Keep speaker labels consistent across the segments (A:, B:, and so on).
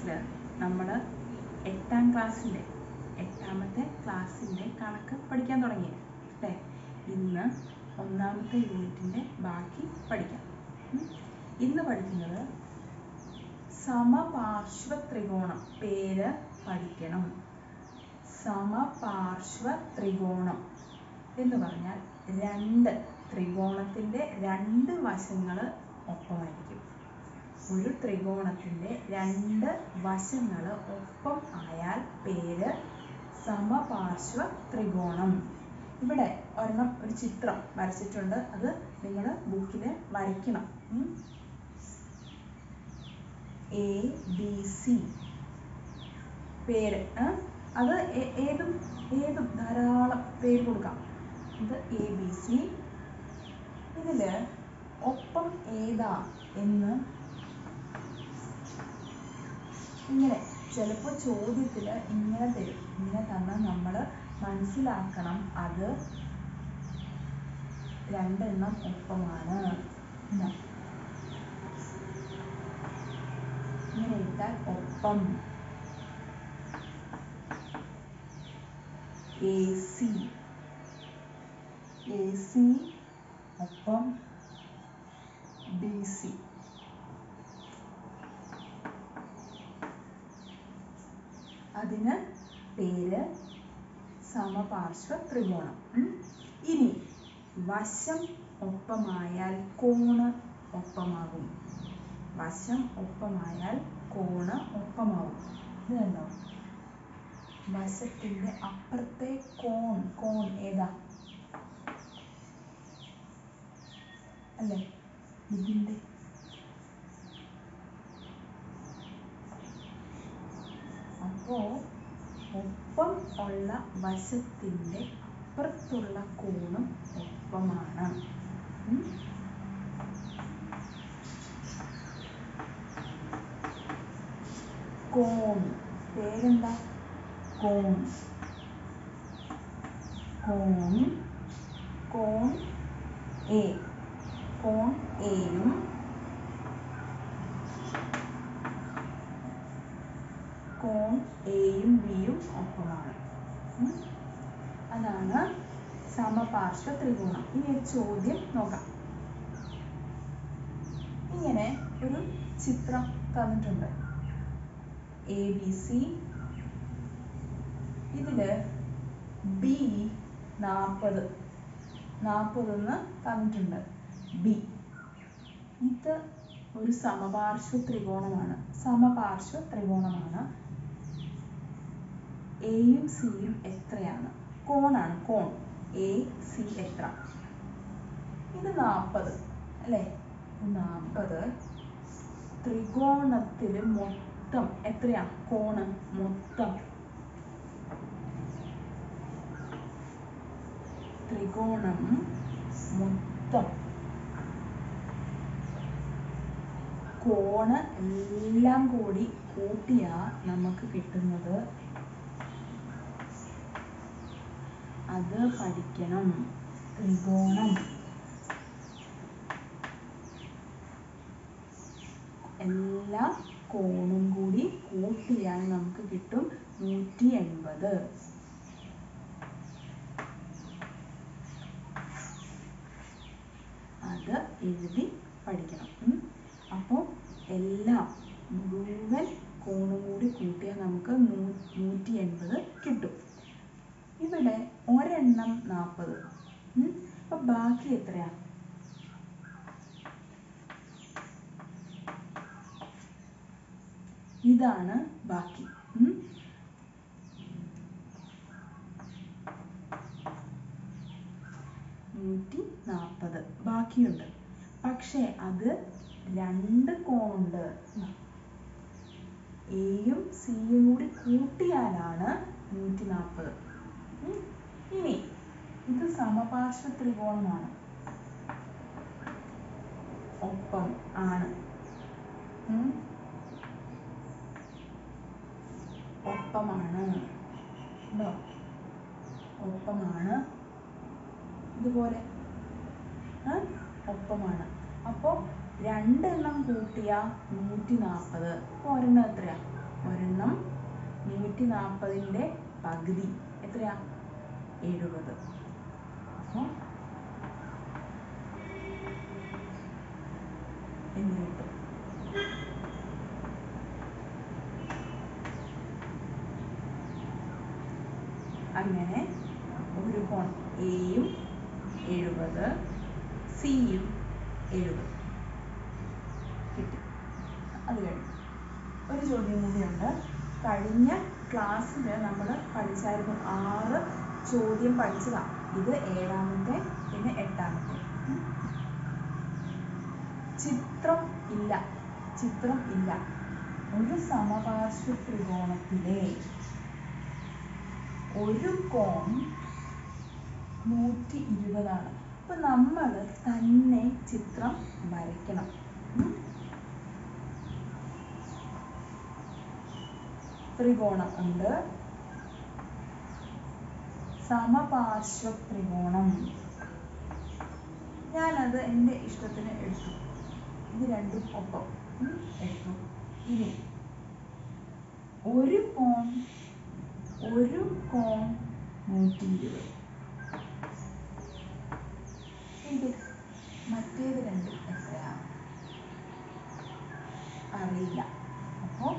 A: ക്ലാസ്സിൽ നമ്മൾ എട്ടാം ക്ലാസ്സിൻ്റെ എട്ടാമത്തെ ക്ലാസ്സിൻ്റെ കണക്ക് പഠിക്കാൻ തുടങ്ങി അല്ലേ ഇന്ന് ഒന്നാമത്തെ യൂണിറ്റിൻ്റെ ബാക്കി പഠിക്കാം ഉം. ഇന്ന് പഠിക്കുന്നത് സമപാർശ്വ ത്രികോണം പേര് പഠിക്കണം സമപാർശ്വ ത്രികോണം എന്ന് പറഞ്ഞാൽ രണ്ട് ത്രികോണത്തിൻ്റെ രണ്ട് വശങ്ങൾ ഒപ്പമായിരിക്കും ഒരു ത്രികോണത്തിൻ്റെ രണ്ട് വശങ്ങൾ ഒപ്പം ആയാൽ പേര് സമപാർശ്വ ത്രികോണം ഇവിടെ ഒരെണ്ണം ഒരു ചിത്രം വരച്ചിട്ടുണ്ട് അത് നിങ്ങൾ ബുക്കിൽ വരയ്ക്കണം എ ബി സി പേര് ആ? അത് ഏ- ഏതും ഏതും ധാരാളം പേര് കൊടുക്കാം ഇത് എ ബി സി ഇതിൽ ഒപ്പം ഏതാ എന്ന് ഇങ്ങനെ ചിലപ്പോൾ ചോദ്യത്തിൽ ഇങ്ങനെ തരും ഇങ്ങനെ തന്നാൽ നമ്മൾ മനസ്സിലാക്കണം അത് രണ്ടെണ്ണം ഒപ്പമാണ് ഇതാ. ഇങ്ങനെ എഴുതാൻ ഒപ്പം എ സി എ സി ഒപ്പം ബി സി അതിന് പേര് സമപാർശ്വ ത്രികോണം ഉം. ഇനി വശം ഒപ്പമായാൽ കോണ് ഒപ്പമാകും വശം ഒപ്പമായാൽ കോണ് ഒപ്പമാകും ഇത് കണ്ടോ വശത്തിന്റെ അപ്പുറത്തെ കോൺ കോൺ ഏതാ അല്ലേ ഇതിന്റെ അപ്പോ ഒപ്പം ഉള്ള വശത്തിന്റെ അപ്പുറത്തുള്ള കോണും ഒപ്പമാണ് ഉം. കോൺ പേരെന്താ കോൺ കോൺ കോൺ എ കോൺ എയും കോൺ എയും ബിയും ഒപ്പമാണ് ഉം. അതാണ് സമപാർശ്വ ത്രികോണം ഇനി ഒരു ചോദ്യം നോക്കാം ഇങ്ങനെ ഒരു ചിത്രം തന്നിട്ടുണ്ട് എ ബി സി ഇതില് ബി നാൽപ്പത് നാൽപ്പതെന്ന് തന്നിട്ടുണ്ട് ബി ഇത് ഒരു സമപാർശ്വ ത്രികോണമാണ് സമപാർശ്വ ത്രികോണമാണ് എയും സിയും എത്രയാണ് കോണാണ് കോൺ എ സി എത്ര ഇത് നാൽപ്പത് അല്ലേ നാൽപ്പത് ത്രികോണത്തിൽ മൊത്തം എത്രയാ കോണ് മൊത്തം ത്രികോണം മൊത്തം കോണ് എല്ലാം കൂടി കൂട്ടിയാ നമുക്ക് കിട്ടുന്നത് അത് പഠിക്കണം ത്രികോണം എല്ലാ കോണും കൂടി കൂട്ടിയാൽ നമുക്ക് കിട്ടും നൂറ്റി എൺപത് അത് എഴുതി പഠിക്കണം ഉം. അപ്പോൾ എല്ലാം മുഴുവൻ കോണും കൂടി കൂട്ടിയാൽ നമുക്ക് നൂ- നൂറ്റി എൺപത് കിട്ടും ഇവിടെ ഒരെണ്ണം നാൽപ്പത് അപ്പൊ ബാക്കി എത്രയാ ഇതാണ് ബാക്കി ഉം. നൂറ്റി നാൽപ്പത് ബാക്കിയുണ്ട് പക്ഷേ അത് രണ്ട് കോണുണ്ട് എയും സിയും കൂടി കൂട്ടിയാലാണ് നൂറ്റി നാൽപ്പത് ഇനി ഇത് സമപാർശ്വ ത്രികോണമാണ് ഒപ്പം ആണ് ഉം. ഒപ്പമാണ് ഉണ്ടോ ഒപ്പമാണ് ഇതുപോലെ ആ? ഒപ്പമാണ് അപ്പോൾ രണ്ടെണ്ണം കൂട്ടിയ നൂറ്റി നാൽപ്പത് ഒരെണ്ണം എത്രയാ ഒരെണ്ണം നൂറ്റി നാൽപ്പതിൻ്റെ പകുതി എത്രയാ എഴുപത് അപ്പോൾ എന്ന് കിട്ടും അങ്ങനെ ഒരു കോൺ എയും എഴുപത് സിയും എഴുപത് കിട്ടി അത് കഴിഞ്ഞു ഒരു ചോദ്യം കൂടിയുണ്ട് കഴിഞ്ഞ ക്ലാസ്സിൽ നമ്മൾ പഠിച്ചായിരുന്നു ആറ് ചോദ്യം പഠിച്ചതാണ് ഇത് ഏഴാമത്തെ പിന്നെ എട്ടാമത്തെ ഉം. ചിത്രം ഇല്ല ചിത്രം ഇല്ല ഒരു സമപാർശ്വ ത്രികോണത്തിലെ ഒരു കോൺ നൂറ്റി ഇരുപതാണ് അപ്പൊ നമ്മൾ തന്നെ ചിത്രം വരയ്ക്കണം ഉം. ത്രികോണം ഉണ്ട് സമപാർശ്വ ത്രികോണം ഞാനത് എൻ്റെ ഇഷ്ടത്തിന് എടുത്തു ഇത് രണ്ടും ഒപ്പം ഉം, എടുത്തു ഇനി ഒരു കോൺ ഒരു കോൺ നൂറ്റി ഇരുപത് ഇത് മറ്റേത് രണ്ടും എത്രയാണ് അറിയില്ല അപ്പോൾ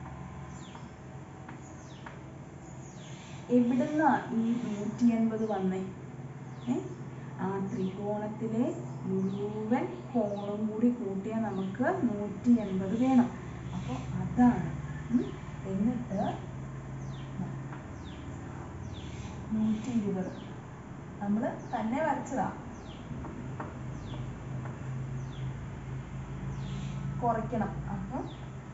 A: എവിടുന്നാ ഈ നൂറ്റി എൺപത് വന്നേ ഏ ആ ത്രികോണത്തിലെ മുഴുവൻ കോണും കൂടി കൂട്ടിയാൽ നമുക്ക് നൂറ്റി എൺപത് വേണം അപ്പോൾ അതാണ് ഉം. എന്നിട്ട് നൂറ്റി ഇരുപത് നമ്മൾ തന്നെ വരച്ചതാ കുറയ്ക്കണം അപ്പം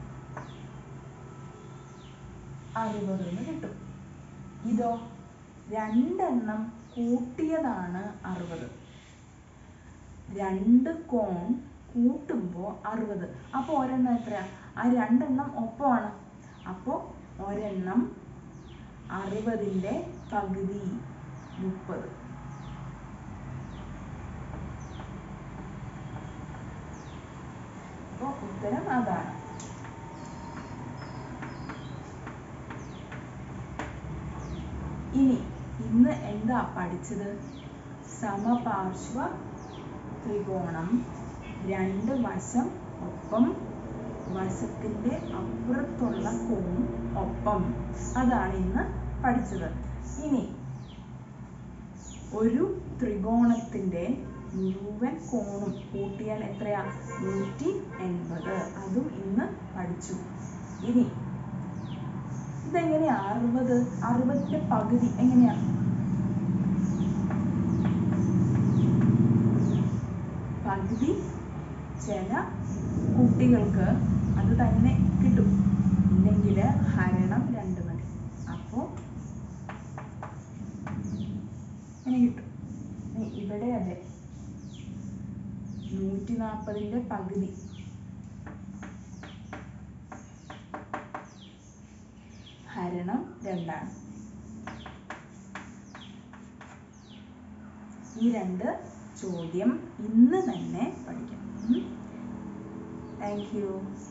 A: അറുപത് എന്ന് കിട്ടും ഇതോ രണ്ടെണ്ണം കൂട്ടിയതാണ് അറുപത് രണ്ട് കോൺ കൂട്ടുമ്പോൾ അറുപത് അപ്പോൾ ഒരെണ്ണം എത്രയാ ആ രണ്ടെണ്ണം ഒപ്പമാണ് അപ്പോൾ ഒരെണ്ണം അറുപതിൻ്റെ പകുതി മുപ്പത് അപ്പോൾ ഉത്തരം അതാണ് ഇനി ഇന്ന് എന്താ പഠിച്ചത് സമപാർശ്വ ത്രികോണം രണ്ട് വശം ഒപ്പം വശത്തിന്റെ അപ്പുറത്തുള്ള കോൺ ഒപ്പം അതാണ് ഇന്ന് പഠിച്ചത് ഇനി ഒരു ത്രികോണത്തിന്റെ മുഴുവൻ കോണും കൂട്ടിയാൽ എത്രയാ നൂറ്റി എൺപത് അതും ഇന്ന് പഠിച്ചു ഇനി ഇതെങ്ങനെയാ അറുപത് അറുപതിന്റെ പകുതി എങ്ങനെയാ പകുതി ചില കുട്ടികൾക്ക് അത് തന്നെ കിട്ടും ഇല്ലെങ്കിൽ ഹരണം രണ്ട് മതി അപ്പോൾ ഇങ്ങനെ കിട്ടും ഇനി ഇവിടെ അതെ നൂറ്റി നാൽപ്പതിൻ്റെ പകുതി ഹരണം രണ്ടാണ് ഈ രണ്ട് ചോദ്യം ഇന്ന് തന്നെ പഠിക്കണം താങ്ക് യു